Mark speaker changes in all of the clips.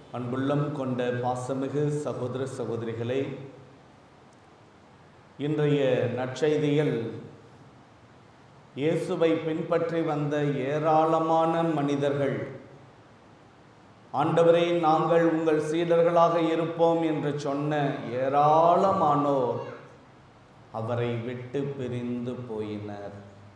Speaker 1: அன்புள்ளம் கொண்ட பாசமிகு சகோதர சகோதரிகளே இன்றைய நற்செய்தியில் இயேசுவை பின்பற்றி வந்த ஏராளமான மனிதர்கள் ஆண்டவரே நாங்கள் உங்கள் சீடர்களாக இருப்போம் என்று சொன்ன ஏராளமானோர் அவரை விட்டு பிரிந்து போயினர்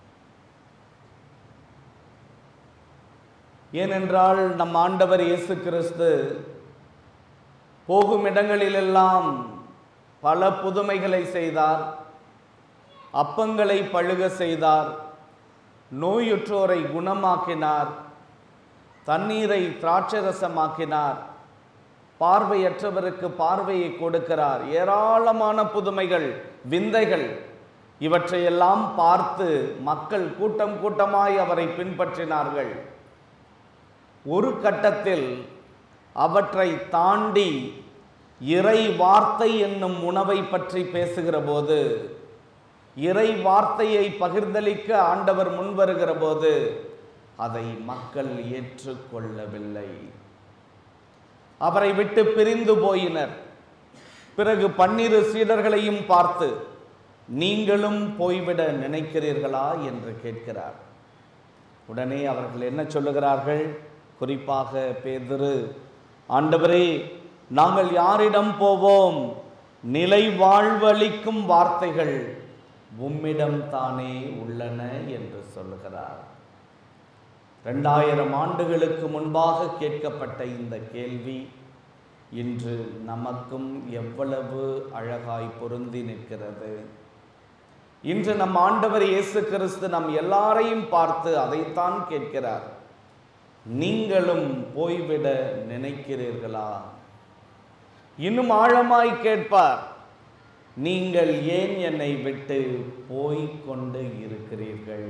Speaker 1: ஏனென்றால் நம் ஆண்டவர் இயேசு கிறிஸ்து போகும் இடங்களிலெல்லாம் பல புதுமைகளை செய்தார் அப்பங்களை பழுக செய்தார் நோயுற்றோரை குணமாக்கினார் தண்ணீரை திராட்சரசமாக்கினார் பார்வையற்றவருக்கு பார்வையை கொடுக்கிறார் ஏராளமான புதுமைகள் விந்தைகள் இவற்றையெல்லாம் பார்த்து மக்கள் கூட்டம் கூட்டமாய் அவரை பின்பற்றினார்கள் ஒரு கட்டத்தில் அவற்றை தாண்டி இறை வார்த்தை என்னும் உணவை பற்றி பேசுகிற போது இறை வார்த்தையை பகிர்ந்தளிக்க ஆண்டவர் முன்வருகிற போது அதை மக்கள் ஏற்றுக்கொள்ளவில்லை அவரை விட்டு பிரிந்து போயினர் பிறகு பன்னிரு சீடர்களையும் பார்த்து நீங்களும் போய்விட நினைக்கிறீர்களா என்று கேட்கிறார் உடனே அவர்கள் என்ன சொல்லுகிறார்கள் குறிப்பாக பேதுரு ஆண்டவரே நாங்கள் யாரிடம் போவோம் நிலை வாழ்வளிக்கும் வார்த்தைகள் உம்மிடம் தானே உள்ளன என்று சொல்லுகிறார் ரெண்டாயிரம் ஆண்டுகளுக்கு முன்பாக கேட்கப்பட்ட இந்த கேள்வி இன்று நமக்கும் எவ்வளவு அழகாய் பொருந்தி நிற்கிறது இன்று நம் ஆண்டவர் இயேசு கிறிஸ்து நம் எல்லாரையும் பார்த்து அதைத்தான் கேட்கிறார் நீங்களும் போய்விட நினைக்கிறீர்களா இன்னும் ஆழமாய் கேட்பார் நீங்கள் ஏன் என்னை விட்டு போய்க் கொண்டு இருக்கிறீர்கள்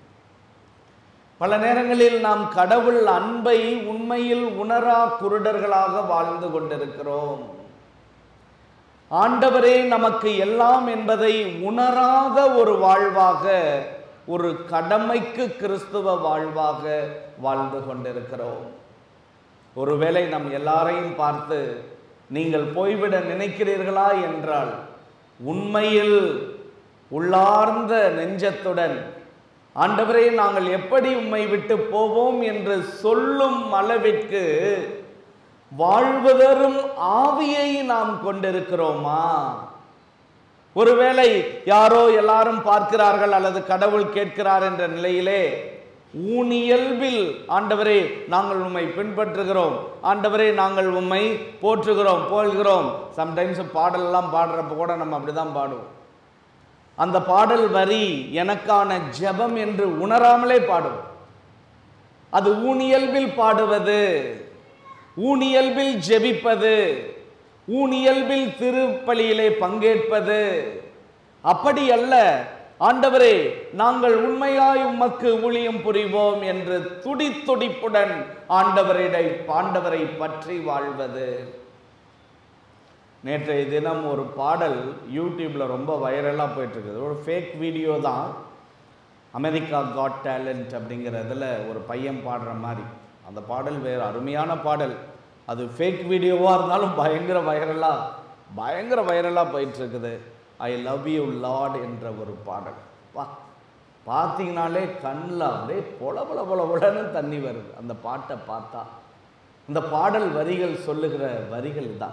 Speaker 1: பல நேரங்களில் நாம் கடவுள் அன்பை உண்மையில் உணரா குருடர்களாக வாழ்ந்து கொண்டிருக்கிறோம் ஆண்டவரே நமக்கு எல்லாம் என்பதை உணராத ஒரு வாழ்வாக ஒரு கடமைக்கு கிறிஸ்துவ வாழ்வாக வாழ்ந்து கொண்டிருக்கிறோம் ஒருவேளை நம் எல்லாரையும் பார்த்து நீங்கள் போய்விட நினைக்கிறீர்களா என்றால் உண்மையில் உள்ளார்ந்த நெஞ்சத்துடன் ஆண்டவரே நாங்கள் எப்படி உம்மை விட்டு போவோம் என்று சொல்லும் அளவிற்கு வாழ்வதரும் ஆவியை நாம் கொண்டிருக்கிறோமா ஒருவேளை யாரோ எல்லாரும் பார்க்கிறார்கள் அல்லது கடவுள் கேட்கிறார் என்ற நிலையிலே ஊனியல்பில் ஆண்டவரே நாங்கள் உம்மை பின்பற்றுகிறோம் ஆண்டவரே நாங்கள் உம்மை போற்றுகிறோம் போல்கிறோம் சம்டைம்ஸ் பாடலெல்லாம் பாடுறப்ப கூட நம்ம அப்படிதான் பாடுவோம் அந்த பாடல் வரி எனக்கான ஜெபம் என்று உணராமலே பாடும் அது ஊனியல்பில் பாடுவது ஊனியல்பில் ஜெபிப்பது ஊனியல்பில் திருப்பலியிலே பங்கேற்பது அப்படி அல்ல ஆண்டவரே நாங்கள் உண்மையாய் உமக்கு ஊழியம் புரிவோம் என்று துடி துடிப்புடன் ஆண்டவரிடை ஆண்டவரை பற்றி வாழ்வது நேற்றைய தினம் ஒரு பாடல் யூடியூப்ல ரொம்ப வைரலாக போயிட்டு இருக்குது ஒரு ஃபேக் வீடியோ தான் அமெரிக்கா காட் டேலண்ட் அப்படிங்கிறதுல ஒரு பையன் பாடுற மாதிரி அந்த பாடல் வேறு அருமையான பாடல் அது ஃபேக் வீடியோவாக இருந்தாலும் பயங்கர வைரலாக பயங்கர வைரலாக போயிட்டு இருக்குது ஐ லவ் யூ லார்ட் என்ற ஒரு பாடல் பா பார்த்தீங்கனாலே கண்ணில் அப்படியே பொல பொல பொல பொலன்னு தண்ணி வருது அந்த பாட்டை பார்த்தா இந்த பாடல் வரிகள் சொல்லுகிற வரிகள் தான்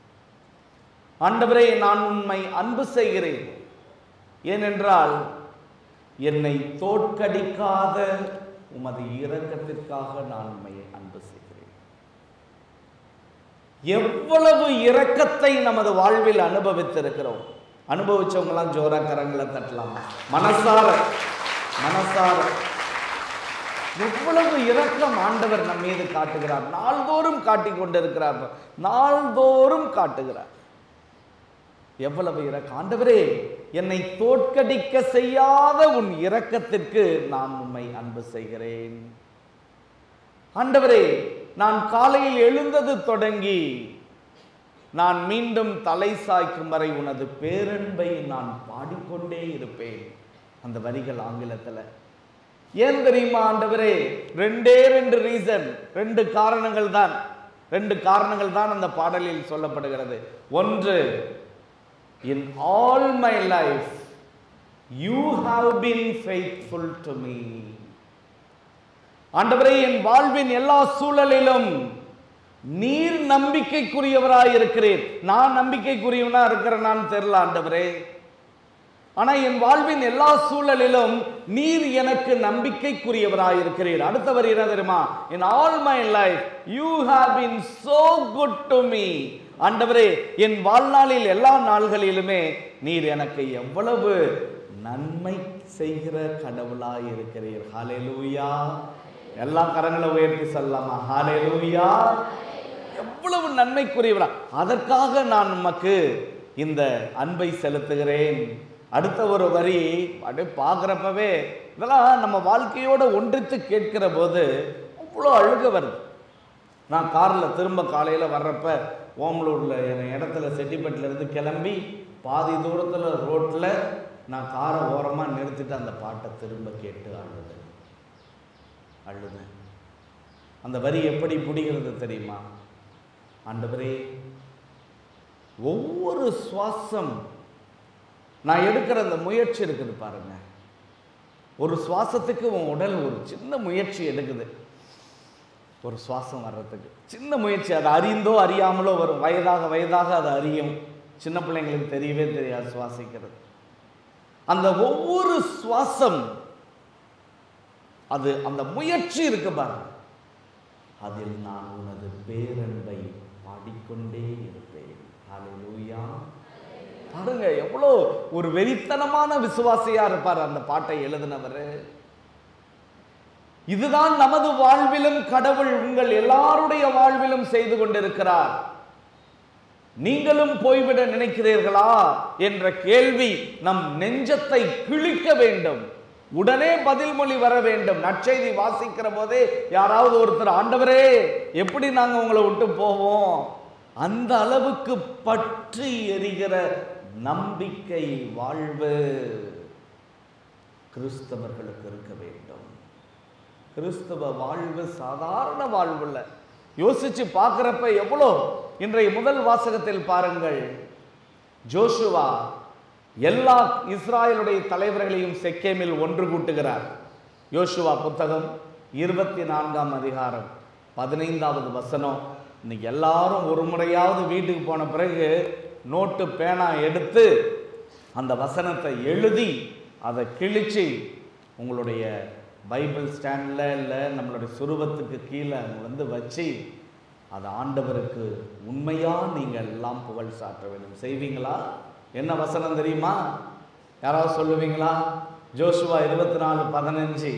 Speaker 1: ஆண்டவரே நான் உண்மை அன்பு செய்கிறேன் ஏனென்றால் என்னை தோற்கடிக்காத உமது இரக்கத்திற்காக நான் உண்மை அன்பு செய்கிறேன் எவ்வளவு இரக்கத்தை நமது வாழ்வில் அனுபவித்திருக்கிறோம் அனுபவிச்சவங்களாம் ஜோரா கரங்களை தட்டலாம் மனசார மனசார எவ்வளவு இரக்கம் ஆண்டவர் நம் மீது காட்டுகிறார் நாள்தோறும் காட்டிக் கொண்டிருக்கிறார் நாள்தோறும் காட்டுகிறார் எவ்வளவு இரக்கம் ஆண்டவரே என்னை தோற்கடிக்க செய்யாத உன் இரக்கத்திற்கு நான் உண்மை அன்பு செய்கிறேன் ஆண்டவரே நான் காலையில் எழுந்தது தொடங்கி நான் மீண்டும் தலை சாய்க்கும் வரை உனது பேரன்பை நான் பாடிக்கொண்டே இருப்பேன் அந்த வரிகள் ஆங்கிலத்தில் ஏன் தெரியுமா ஆண்டவரே ரெண்டே ரெண்டு ரீசன் ரெண்டு காரணங்கள் தான் ரெண்டு காரணங்கள் தான் அந்த பாடலில் சொல்லப்படுகிறது ஒன்று in all my life you have been faithful to me ஆண்டவரே என் வாழ்வின் எல்லா சூழலிலும் நீர் நம்பிக்கைக்குரியவராய் இருக்கிறீர் நான் நம்பிக்கைக்குரியவனா இருக்கிறேனான்னு தெரியல ஆண்டவரே ஆனா என் வாழ்வின் எல்லா சூழலிலும் நீர் எனக்கு நம்பிக்கைக்குரியவராய் இருக்கிறீர் அடுத்தவர் என்ன தெரியுமா in all my life you have been so good to me ஆண்டவரே என் வாழ்நாளில் எல்லா நாள்களிலுமே நீர் எனக்கு எவ்வளவு நன்மை செய்கிற கடவுளாய் இருக்கிறீர் ஹalleluya எல்லா கரங்களை உயர்த்தி சொல்லலாமா ஹalleluya எவ்வளவு நன்மைக்குரியவரா அதற்காக நான் உமக்கு இந்த அன்பை செலுத்துகிறேன் அடுத்த ஒரு வரி அப்படியே பார்க்குறப்பவே இதெல்லாம் நம்ம வாழ்க்கையோட ஒன்றித்து கேட்கிற போது அவ்வளோ அழுக வருது நான் காரில் திரும்ப காலையில் வர்றப்ப ஓமலூரில் என் இடத்துல செட்டிப்பட்டில் இருந்து கிளம்பி பாதி தூரத்தில் ரோட்டில் நான் காரை ஓரமாக நிறுத்திட்டு அந்த பாட்டை திரும்ப கேட்டு அழுதேன் அழுதேன் அந்த வரி எப்படி புடிகிறது தெரியுமா ஆண்டவரே ஒவ்வொரு சுவாசம் நான் எடுக்கிற அந்த முயற்சி இருக்குது பாருங்க ஒரு சுவாசத்துக்கு உன் உடல் ஒரு சின்ன முயற்சி எடுக்குது ஒரு சுவாசம் வர்றதுக்கு சின்ன முயற்சி அது அறிந்தோ அறியாமலோ வரும் வயதாக வயதாக அது அறியும் சின்ன பிள்ளைங்களுக்கு தெரியவே தெரியாது சுவாசிக்கிறது அந்த ஒவ்வொரு சுவாசம் அது அந்த முயற்சி இருக்கு பாருங்க அதில் நான் உனது பேரன்பை பாடிக்கொண்டே இருப்பேன் ஹalleluya பாருங்க எவ்வளோ ஒரு வெறித்தனமான விசுவாசியா இருப்பார் அந்த பாட்டை எழுதினவர் இதுதான் நமது வாழ்விலும் கடவுள் உங்கள் எல்லாருடைய வாழ்விலும் செய்து கொண்டிருக்கிறார் நீங்களும் போய்விட நினைக்கிறீர்களா என்ற கேள்வி நம் நெஞ்சத்தை கிழிக்க வேண்டும் உடனே பதில் மொழி வர வேண்டும் நற்செய்தி வாசிக்கிற போதே யாராவது ஒருத்தர் ஆண்டவரே எப்படி நாங்க உங்களை விட்டு போவோம் அந்த அளவுக்கு பற்றி எரிகிற நம்பிக்கை வாழ்வு கிறிஸ்தவர்களுக்கு இருக்க வேண்டும் கிறிஸ்தவ வாழ்வு சாதாரண வாழ்வு இல்ல யோசிச்சு பார்க்கிறப்ப எவ்வளோ இன்றைய முதல் வாசகத்தில் பாருங்கள் ஜோஷுவா எல்லா இஸ்ராயலுடைய தலைவர்களையும் செக்கேமில் ஒன்று கூட்டுகிறார் யோசுவா புத்தகம் இருபத்தி நான்காம் அதிகாரம் பதினைந்தாவது வசனம் இன்னைக்கு எல்லாரும் ஒரு முறையாவது வீட்டுக்கு போன பிறகு நோட்டு பேனா எடுத்து அந்த வசனத்தை எழுதி அதை கிழிச்சு உங்களுடைய பைபிள் ஸ்டாண்டில் இல்லை நம்மளுடைய சுருபத்துக்கு கீழே வந்து வச்சு அது ஆண்டவருக்கு உண்மையா நீங்கள் எல்லாம் புகழ் சாற்ற வேண்டும் செய்வீங்களா என்ன வசனம் தெரியுமா யாராவது சொல்லுவீங்களா ஜோஷுவா இருபத்தி நாலு பதினஞ்சு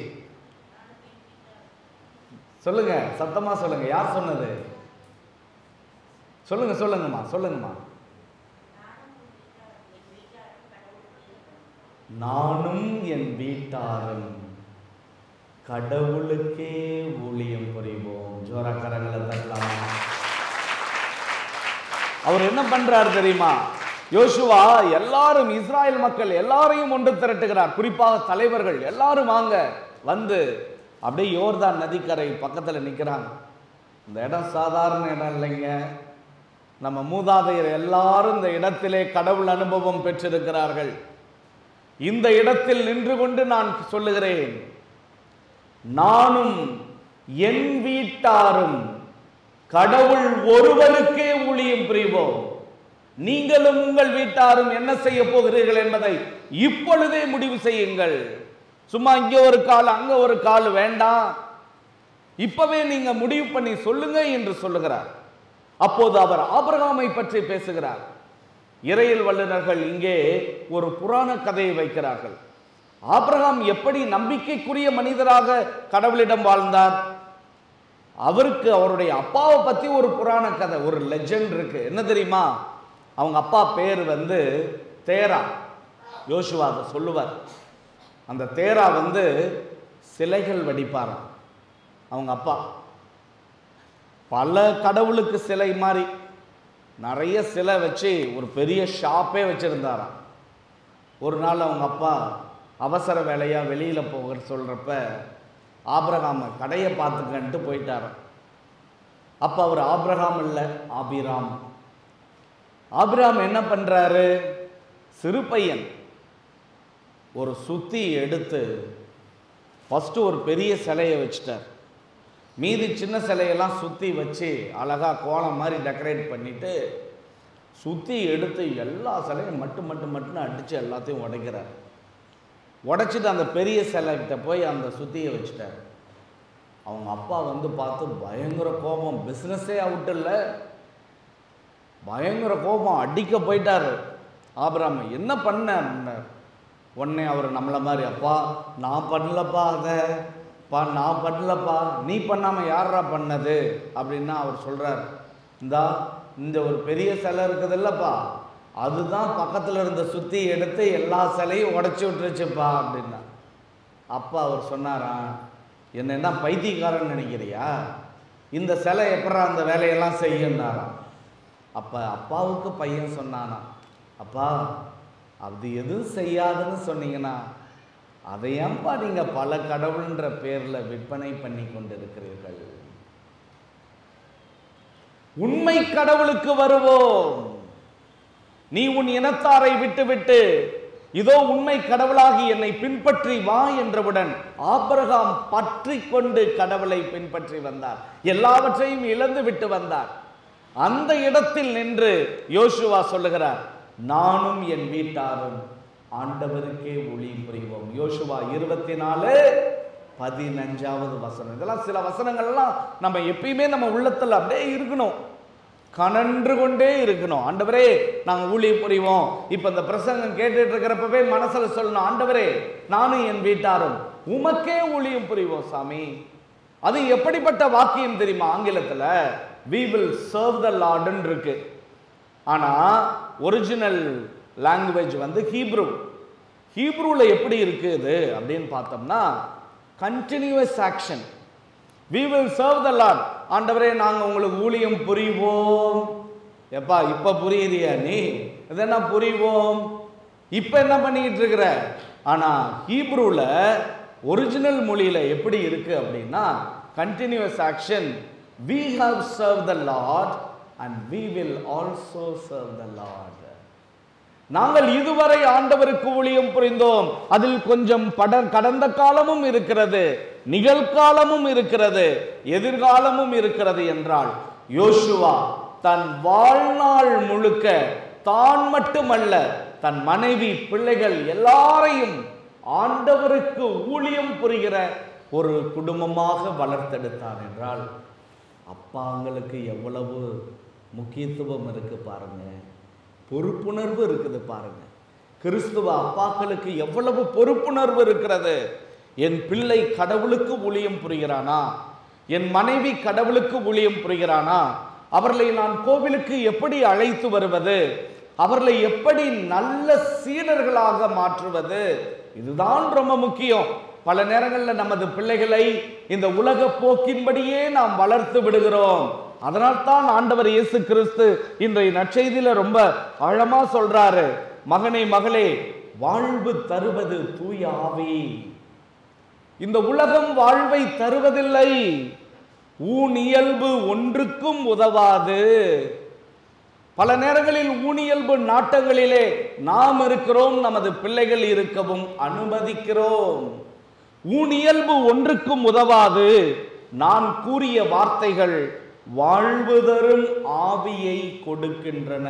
Speaker 1: சொல்லுங்க சத்தமா சொல்லுங்க யார் சொன்னது சொல்லுங்க சொல்லுங்கம்மா சொல்லுங்கம்மா நானும் என் வீட்டாரும் கடவுளுக்கே ஊழியம் புரிவோம் ஜோரக்கரங்களை தட்டலாமா அவர் என்ன பண்றாரு தெரியுமா யோசுவா எல்லாரும் இஸ்ராயல் மக்கள் எல்லாரையும் ஒன்று திரட்டுகிறார் குறிப்பாக தலைவர்கள் எல்லாரும் வாங்க வந்து அப்படியே யோர்தான் நதிக்கரை பக்கத்துல நிக்கிறாங்க இந்த இடம் சாதாரண இடம் இல்லைங்க நம்ம மூதாதையர் எல்லாரும் இந்த இடத்திலே கடவுள் அனுபவம் பெற்றிருக்கிறார்கள் இந்த இடத்தில் நின்று கொண்டு நான் சொல்லுகிறேன் நானும் என் வீட்டாரும் கடவுள் ஒருவருக்கே ஊழியம் புரிவோம் நீங்களும் உங்கள் வீட்டாரும் என்ன செய்ய போகிறீர்கள் என்பதை இப்பொழுதே முடிவு செய்யுங்கள் சும்மா இங்க ஒரு கால் அங்க ஒரு கால் வேண்டாம் இப்பவே நீங்க முடிவு பண்ணி சொல்லுங்க என்று சொல்லுகிறார் அப்போது அவர் ஆபிரகாமை பற்றி பேசுகிறார் இறையில் வல்லுநர்கள் இங்கே ஒரு புராண கதையை வைக்கிறார்கள் ஆபிரகாம் எப்படி நம்பிக்கைக்குரிய மனிதராக கடவுளிடம் வாழ்ந்தார் அவருக்கு அவருடைய அப்பாவை பத்தி ஒரு புராண கதை ஒரு லெஜெண்ட் இருக்கு என்ன தெரியுமா அவங்க அப்பா பேர் வந்து தேரா யோசுவா அதை சொல்லுவார் அந்த தேரா வந்து சிலைகள் வடிப்பாராம் அவங்க அப்பா பல கடவுளுக்கு சிலை மாதிரி நிறைய சிலை வச்சு ஒரு பெரிய ஷாப்பே வச்சிருந்தாராம் ஒரு நாள் அவங்க அப்பா அவசர வேலையாக வெளியில் போக சொல்கிறப்ப ஆபிரகாம கடையை பார்த்துக்கன்ட்டு போயிட்டாராம் அப்போ அவர் ஆபிரகாம் இல்லை ஆபிராம் ஆபிராம் என்ன பண்றாரு சிறு பையன் ஒரு சுத்தி எடுத்து ஃபஸ்ட்டு ஒரு பெரிய சிலையை வச்சுட்டார் மீதி சின்ன சிலையெல்லாம் சுற்றி வச்சு அழகாக கோலம் மாதிரி டெக்கரேட் பண்ணிட்டு சுற்றி எடுத்து எல்லா சிலையும் மட்டும் மட்டும் மட்டும் அடித்து எல்லாத்தையும் உடைக்கிறார் உடைச்சிட்டு அந்த பெரிய சிலைக்கிட்ட போய் அந்த சுத்தியை வச்சுட்டார் அவங்க அப்பா வந்து பார்த்து பயங்கர கோபம் பிஸ்னஸே அவுட் இல்லை பயங்கர கோபம் அடிக்க போயிட்டாரு ஆபிராம் என்ன பண்ண அப்படின்னார் உடனே அவர் நம்மளை மாதிரி அப்பா நான் பண்ணலப்பா அதை பா நான் பண்ணலப்பா நீ பண்ணாமல் யாரா பண்ணது அப்படின்னா அவர் சொல்கிறார் இந்தா இந்த ஒரு பெரிய சிலை இருக்குது இல்லைப்பா அதுதான் பக்கத்தில் இருந்த சுற்றி எடுத்து எல்லா சிலையும் உடச்சி விட்டுருச்சுப்பா அப்படின்னா அப்பா அவர் சொன்னாரா என்ன என்ன பைத்தியக்காரன் நினைக்கிறியா இந்த சிலை எப்படா அந்த வேலையெல்லாம் செய்யுன்னாராம் அப்போ அப்பாவுக்கு பையன் சொன்னானா அப்பா அது எதுவும் செய்யாதுன்னு சொன்னீங்கன்னா அதை ஏன்பா நீங்கள் பல கடவுள்ன்ற பேரில் விற்பனை பண்ணி கொண்டிருக்கிறீர்கள் உண்மை கடவுளுக்கு வருவோம் நீ உன் இனத்தாரை விட்டுவிட்டு இதோ உண்மை கடவுளாகி என்னை பின்பற்றி வா என்றவுடன் ஆபிரகாம் பற்றி கொண்டு கடவுளை பின்பற்றி வந்தார் எல்லாவற்றையும் இழந்து விட்டு வந்தார் அந்த இடத்தில் நின்று யோசுவா சொல்லுகிறார் நானும் என் வீட்டாரும் ஆண்டவருக்கே ஒளி புரிவோம் யோசுவா இருபத்தி நாலு பதினஞ்சாவது வசனம் இதெல்லாம் சில வசனங்கள்லாம் நம்ம எப்பயுமே நம்ம உள்ளத்துல அப்படியே இருக்கணும் கனன்று கொண்டே இருக்கணும் ஆண்டவரே நாங்கள் ஊழியம் புரிவோம் இப்போ இந்த பிரசங்கம் கேட்டுட்டு இருக்கிறப்பவே மனசுல சொல்லணும் ஆண்டவரே நானும் என் வீட்டாரும் உமக்கே ஊழியம் புரிவோம் சாமி அது எப்படிப்பட்ட வாக்கியம் தெரியுமா ஆங்கிலத்தில் we will serve the லார்டுன்னு இருக்கு ஆனால் ஒரிஜினல் லாங்குவேஜ் வந்து ஹீப்ரூ ஹீப்ரூவில் எப்படி இருக்குது அப்படின்னு பார்த்தோம்னா continuous action we will serve the lord ஆண்டவரே நாங்கள் உங்களுக்கு ஊழியம் புரிவோம் எப்பா இப்போ புரியுறியா நீ இதென்ன புரிவோம் இப்போ என்ன பண்ணிக்கிட்டு இருக்கிற ஆனால் ஹீப்ரூவில் ஒரிஜினல் மொழியில் எப்படி இருக்கு அப்படின்னா continuous action we have served the lord and we will also serve the lord நாங்கள் இதுவரை ஆண்டவருக்கு ஊழியம் புரிந்தோம் அதில் கொஞ்சம் பட கடந்த காலமும் இருக்கிறது நிகழ்காலமும் இருக்கிறது எதிர்காலமும் இருக்கிறது என்றால் யோசுவா தன் வாழ்நாள் முழுக்க தான் மட்டுமல்ல தன் மனைவி பிள்ளைகள் எல்லாரையும் ஆண்டவருக்கு ஊழியம் புரிகிற ஒரு குடும்பமாக வளர்த்தெடுத்தார் என்றால் அப்பாங்களுக்கு எவ்வளவு முக்கியத்துவம் இருக்கு பாருங்க பொறுப்புணர்வு இருக்குது பாருங்க கிறிஸ்துவ அப்பாக்களுக்கு எவ்வளவு பொறுப்புணர்வு இருக்கிறது என் பிள்ளை கடவுளுக்கு ஊழியம் புரிகிறானா என் மனைவி கடவுளுக்கு ஊழியம் புரிகிறானா அவர்களை நான் கோவிலுக்கு எப்படி அழைத்து வருவது அவர்களை எப்படி நல்ல சீடர்களாக மாற்றுவது இதுதான் ரொம்ப முக்கியம் பல நேரங்களில் நமது பிள்ளைகளை இந்த உலக போக்கின்படியே நாம் வளர்த்து விடுகிறோம் அதனால்தான் ஆண்டவர் இயேசு கிறிஸ்து இன்றைய நற்செய்தியில ரொம்ப ஆழமா சொல்றாரு மகனே மகளே வாழ்வு தருவது தூய ஆவி இந்த உலகம் வாழ்வை தருவதில்லை ஊனியல்பு ஒன்றுக்கும் உதவாது பல நேரங்களில் ஊனியல்பு நாட்டங்களிலே நாம் இருக்கிறோம் நமது பிள்ளைகள் இருக்கவும் அனுமதிக்கிறோம் ஊனியல்பு ஒன்றுக்கும் உதவாது நான் கூறிய வார்த்தைகள் வாழ்வு தரும் ஆவியை கொடுக்கின்றன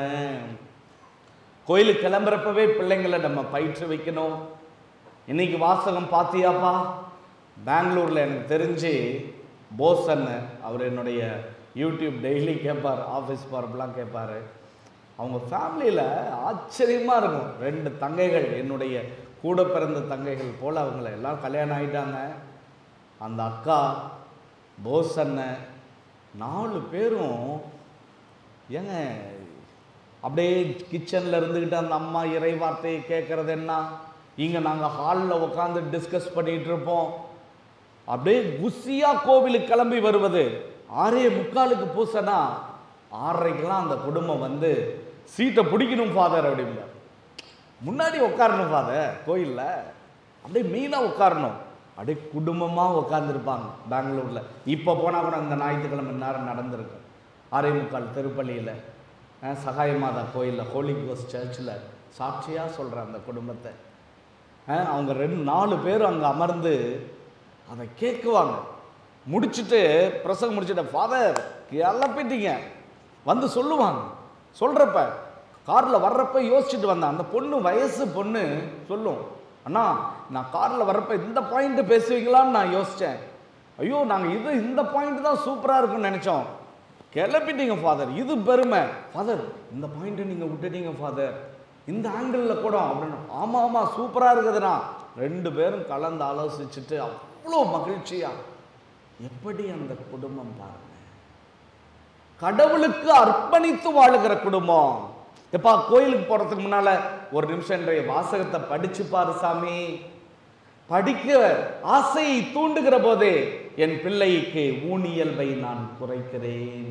Speaker 1: கோயிலுக்கு கிளம்புறப்பவே பிள்ளைங்களை நம்ம பயிற்று வைக்கணும் இன்னைக்கு வாசகம் பாத்தியாப்பா பெங்களூரில் எனக்கு தெரிஞ்சு போஸ் அண்ணன் அவர் என்னுடைய யூடியூப் டெய்லி கேட்பார் ஆஃபீஸ் போகிறப்பெல்லாம் கேட்பார் அவங்க ஃபேமிலியில் ஆச்சரியமாக இருக்கும் ரெண்டு தங்கைகள் என்னுடைய கூட பிறந்த தங்கைகள் போல் அவங்கள எல்லாம் கல்யாணம் ஆகிட்டாங்க அந்த அக்கா போஸ் அண்ணன் நாலு பேரும் ஏங்க அப்படியே கிச்சனில் இருந்துக்கிட்டு அந்த அம்மா இறை வார்த்தையை கேட்குறது என்ன இங்கே நாங்கள் ஹாலில் உட்காந்து டிஸ்கஸ் பண்ணிகிட்டு இருப்போம் அப்படியே குசியாக கோவிலுக்கு கிளம்பி வருவது ஆறே முக்காலுக்கு பூசனா ஆறரைக்கெல்லாம் அந்த குடும்பம் வந்து சீட்டை பிடிக்கணும் ஃபாதர் அப்படிம்பார் முன்னாடி உட்காரணும் ஃபாதர் கோயிலில் அப்படியே மெயினாக உட்காரணும் அப்படியே குடும்பமாக உட்காந்துருப்பாங்க பெங்களூரில் இப்போ போனால் கூட அந்த ஞாயிற்றுக்கிழமை நேரம் நடந்திருக்கும் ஆரே முக்கால் திருப்பள்ளியில் சகாய மாதா கோயிலில் ஹோலி கோஸ் சர்ச்சில் சாட்சியாக சொல்கிறேன் அந்த குடும்பத்தை அஹ், அவங்க ரெண்டு நாலு பேர் அங்கே அமர்ந்து அதை கேட்குவாங்க முடிச்சுட்டு பிரசங்கம் முடிச்சுட்டு ஃபாதர் கிளப்பிட்டீங்க வந்து சொல்லுவாங்க சொல்கிறப்ப காரில் வர்றப்ப யோசிச்சுட்டு வந்தேன் அந்த பொண்ணு வயசு பொண்ணு சொல்லும் அண்ணா நான் காரில் வர்றப்ப இந்த பாயிண்ட் பேசுவீங்களான்னு நான் யோசித்தேன் ஐயோ நாங்கள் இது இந்த பாயிண்ட் தான் சூப்பராக இருக்கும்னு நினச்சோம் கிளப்பிட்டீங்க ஃபாதர் இது பெருமை ஃபாதர் இந்த பாயிண்ட்டை நீங்கள் விட்டுட்டீங்க ஃபாதர் இந்த ஆங்கிளில் கூட அப்படின்னு ஆமாம் ஆமாம் சூப்பராக இருக்குதுண்ணா ரெண்டு பேரும் கலந்து ஆலோசிச்சுட்டு அவ்வளோ மகிழ்ச்சியா எப்படி அந்த குடும்பம் பாருங்க கடவுளுக்கு அர்ப்பணித்து வாழுகிற குடும்பம் எப்பா கோயிலுக்கு போறதுக்கு முன்னால ஒரு நிமிஷம் இன்றைய வாசகத்தை படிச்சு பாரு சாமி படிக்க ஆசையை தூண்டுகிற போதே என் பிள்ளைக்கு ஊனியல்பை நான் குறைக்கிறேன்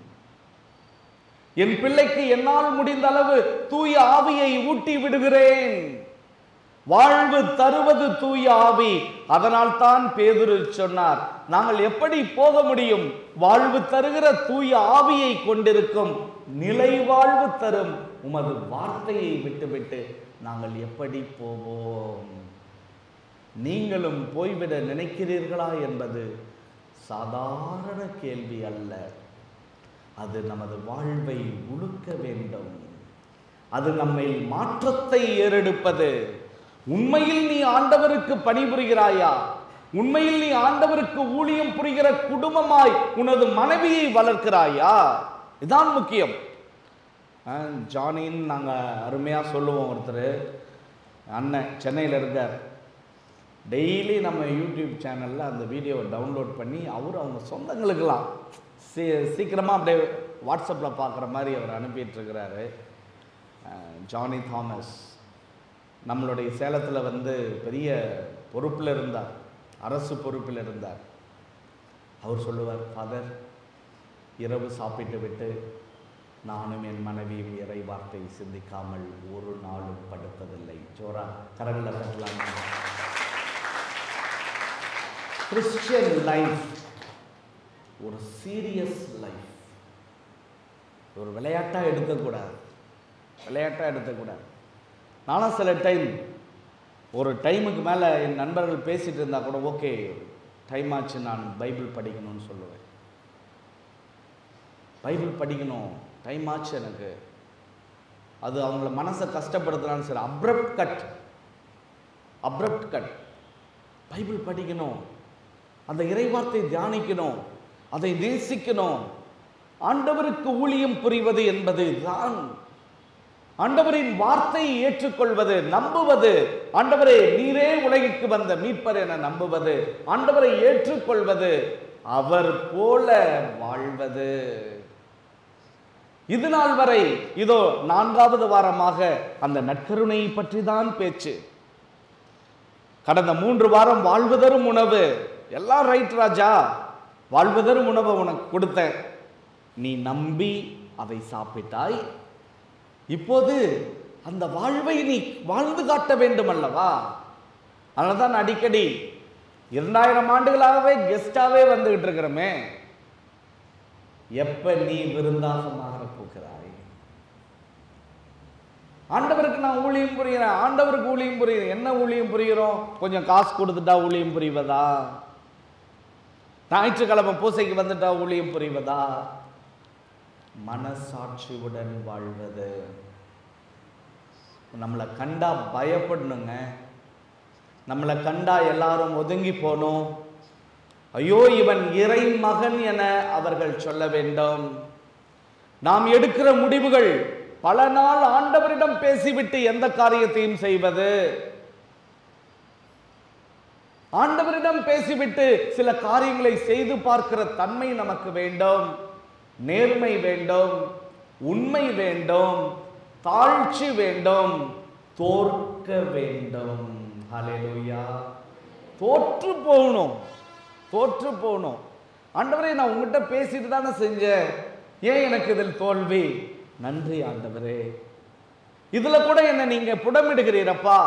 Speaker 1: என் பிள்ளைக்கு என்னால் முடிந்த அளவு தூய ஆவியை ஊட்டி விடுகிறேன் வாழ்வு தருவது தூய ஆவி அதனால் தான் பேதுரு சொன்னார் நாங்கள் எப்படி போக முடியும் வாழ்வு தருகிற தூய ஆவியை கொண்டிருக்கும் நிலை வாழ்வு தரும் உமது வார்த்தையை விட்டுவிட்டு நாங்கள் எப்படி போவோம் நீங்களும் போய்விட நினைக்கிறீர்களா என்பது சாதாரண கேள்வி அல்ல அது நமது வாழ்வை உழுக்க வேண்டும் அது நம்மை மாற்றத்தை ஏறெடுப்பது உண்மையில் நீ ஆண்டவருக்கு பணிபுரிகிறாயா உண்மையில் நீ ஆண்டவருக்கு ஊழியம் புரிகிற குடும்பமாய் உனது மனைவியை வளர்க்கிறாயா இதான் முக்கியம் அஹ், ஜானின்னு நாங்கள் அருமையாக சொல்லுவோம் ஒருத்தர் அண்ணன் சென்னையில் இருக்கார் டெய்லி நம்ம யூடியூப் சேனலில் அந்த வீடியோவை டவுன்லோட் பண்ணி அவர் அவங்க சொந்தங்களுக்கெல்லாம் சீ சீக்கிரமாக அப்படியே வாட்ஸ்அப்பில் பார்க்குற மாதிரி அவர் அனுப்பிட்டு இருக்கிறாரு அஹ், ஜானி தாமஸ் நம்மளுடைய சேலத்தில் வந்து பெரிய பொறுப்பில் இருந்தார் அரசு பொறுப்பில் இருந்தார் அவர் சொல்லுவார் ஃபாதர் இரவு சாப்பிட்டு விட்டு நானும் என் மனைவியும் இறை வார்த்தை சிந்திக்காமல் ஒரு நாளும் படுத்ததில்லை ஜோரா கரங்களில் கட்டலாம் கிறிஸ்டியன் லைஃப் ஒரு சீரியஸ் லைஃப் ஒரு விளையாட்டாக எடுக்கக்கூடாது விளையாட்டாக எடுக்கக்கூடாது நானும் சில டைம் ஒரு டைமுக்கு மேலே என் நண்பர்கள் பேசிகிட்டு இருந்தால் கூட ஓகே டைம் ஆச்சு நான் பைபிள் படிக்கணும்னு சொல்லுவேன் பைபிள் படிக்கணும் டைம் ஆச்சு எனக்கு அது அவங்கள மனசை கஷ்டப்படுத்துறான்னு சரி abrupt cut abrupt cut Bible படிக்கணும் அந்த இறைவார்த்தை தியானிக்கணும் அதை நேசிக்கணும் ஆண்டவருக்கு ஊழியம் புரிவது என்பது தான் ஆண்டவரின் வார்த்தையை ஏற்றுக்கொள்வது நம்புவது ஆண்டவரே நீரே உலகிற்கு வந்த மீட்பர் என நம்புவது ஆண்டவரை ஏற்றுக்கொள்வது அவர் போல வாழ்வது இது நாள் வரை இதோ நான்காவது வாரமாக அந்த நற்கருணையை பற்றி தான் பேச்சு கடந்த மூன்று வாரம் வாழ்வுதரும் உணவு எல்லாம் ரைட் ராஜா வாழ்வுதரும் உணவை உனக்கு கொடுத்தேன் நீ நம்பி அதை சாப்பிட்டாய் இப்போது அந்த வாழ்வை நீ வாழ்ந்து காட்ட வேண்டும் அல்லவா அதனால தான் அடிக்கடி இரண்டாயிரம் ஆண்டுகளாகவே கெஸ்டாவே வந்துகிட்டு இருக்கிறோமே எப்ப நீ விருந்தாக மாறப் போகிறாய் ஆண்டவருக்கு நான் ஊழியம் புரிகிறேன் ஆண்டவருக்கு ஊழியம் புரிகிறேன் என்ன ஊழியம் புரிகிறோம் கொஞ்சம் காசு கொடுத்துட்டா ஊழியம் புரிவதா ஞாயிற்றுக்கிழமை பூசைக்கு வந்துட்டா ஊழியம் புரிவதா மனசாட்சியுடன் வாழ்வது நம்மளை கண்டா பயப்படணுங்க நம்மளை கண்டா எல்லாரும் ஒதுங்கி போகணும் ஐயோ இவன் இறை மகன் என அவர்கள் சொல்ல வேண்டும் நாம் எடுக்கிற முடிவுகள் பல நாள் ஆண்டவரிடம் பேசிவிட்டு எந்த காரியத்தையும் செய்வது ஆண்டவரிடம் பேசிவிட்டு சில காரியங்களை செய்து பார்க்கிற தன்மை நமக்கு வேண்டும் நேர்மை வேண்டும் உண்மை வேண்டும் தாழ்ச்சி வேண்டும் தோற்க வேண்டும் ஹalleluya தோற்று போகணும் தோற்று போகணும் ஆண்டவரே நான் உங்ககிட்ட பேசிட்டு தானே செஞ்சேன் ஏன் எனக்கு இதில் தோல்வி நன்றி ஆண்டவரே இதுல கூட என்ன நீங்க புடமிடுகிறீரப்பா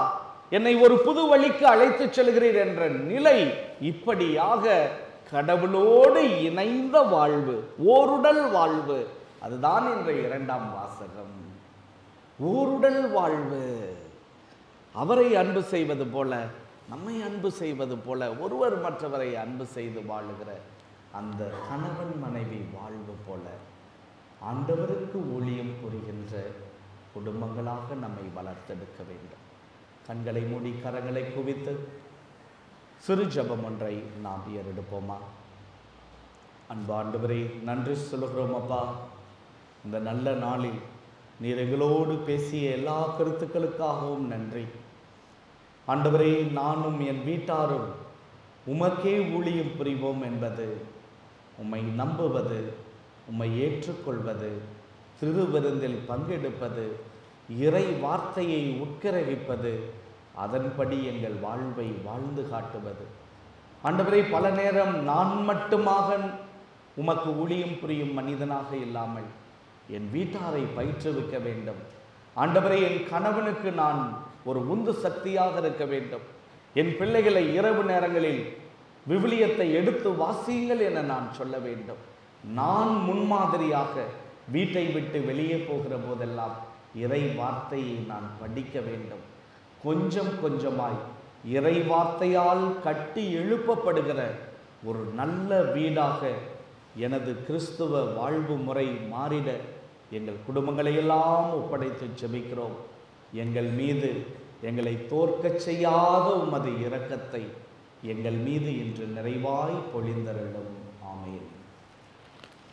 Speaker 1: என்னை ஒரு புது வழிக்கு அழைத்துச் செல்கிறீர் என்ற நிலை இப்படியாக கடவுளோடு இணைந்த வாழ்வு ஓருடல் வாழ்வு அதுதான் இன்றைய இரண்டாம் வாசகம் ஓருடல் வாழ்வு அவரை அன்பு செய்வது போல நம்மை அன்பு செய்வது போல ஒருவர் மற்றவரை அன்பு செய்து வாழுகிற அந்த கணவன் மனைவி வாழ்வு போல ஆண்டவருக்கு ஊழியம் புரிகின்ற குடும்பங்களாக நம்மை வளர்த்தெடுக்க வேண்டும் கண்களை மூடி கரங்களை குவித்து சிறு ஜெபம் ஒன்றை நாம் ஏறெடுப்போமா அன்பு ஆண்டவரே நன்றி சொல்லுகிறோம் அப்பா இந்த நல்ல நாளில் நீர் எங்களோடு பேசிய எல்லா கருத்துக்களுக்காகவும் நன்றி ஆண்டவரே நானும் என் வீட்டாரும் உமக்கே ஊழியம் புரிவோம் என்பது உம்மை நம்புவது உம்மை ஏற்றுக்கொள்வது திருவிருந்தில் பங்கெடுப்பது இறை வார்த்தையை உட்கிரகிப்பது அதன்படி எங்கள் வாழ்வை வாழ்ந்து காட்டுவது ஆண்டவரே பல நேரம் நான் மட்டுமாக உமக்கு ஊழியம் புரியும் மனிதனாக இல்லாமல் என் வீட்டாரை பயிற்றுவிக்க வேண்டும் ஆண்டவரே என் கணவனுக்கு நான் ஒரு உந்து சக்தியாக இருக்க வேண்டும் என் பிள்ளைகளை இரவு நேரங்களில் விவிலியத்தை எடுத்து வாசியுங்கள் என நான் சொல்ல வேண்டும் நான் முன்மாதிரியாக வீட்டை விட்டு வெளியே போகிற போதெல்லாம் இறை வார்த்தையை நான் படிக்க வேண்டும் கொஞ்சம் கொஞ்சமாய் இறை வார்த்தையால் கட்டி எழுப்பப்படுகிற ஒரு நல்ல வீடாக எனது கிறிஸ்துவ வாழ்வு முறை மாறிட எங்கள் குடும்பங்களை எல்லாம் ஒப்படைத்து ஜெபிக்கிறோம் எங்கள் மீது எங்களை தோற்கச் செய்யாத உமது இரக்கத்தை எங்கள் மீது இன்று நிறைவாய் பொழிந்தருளும்